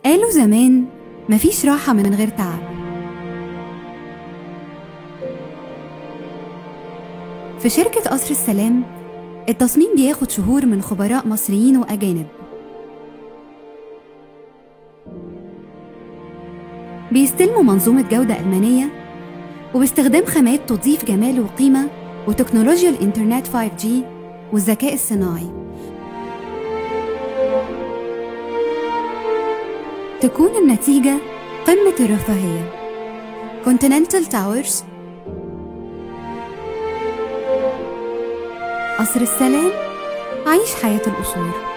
قالوا زمان مفيش راحة من غير تعب في شركة قصر السلام التصميم بياخد شهور من خبراء مصريين وأجانب بيستلموا منظومة جودة ألمانية وباستخدام خامات تضيف جمال وقيمة وتكنولوجيا الإنترنت 5G والذكاء الصناعي تكون النتيجة قمة الرفاهية Continental Towers قصر السلام عيش حياة الأصول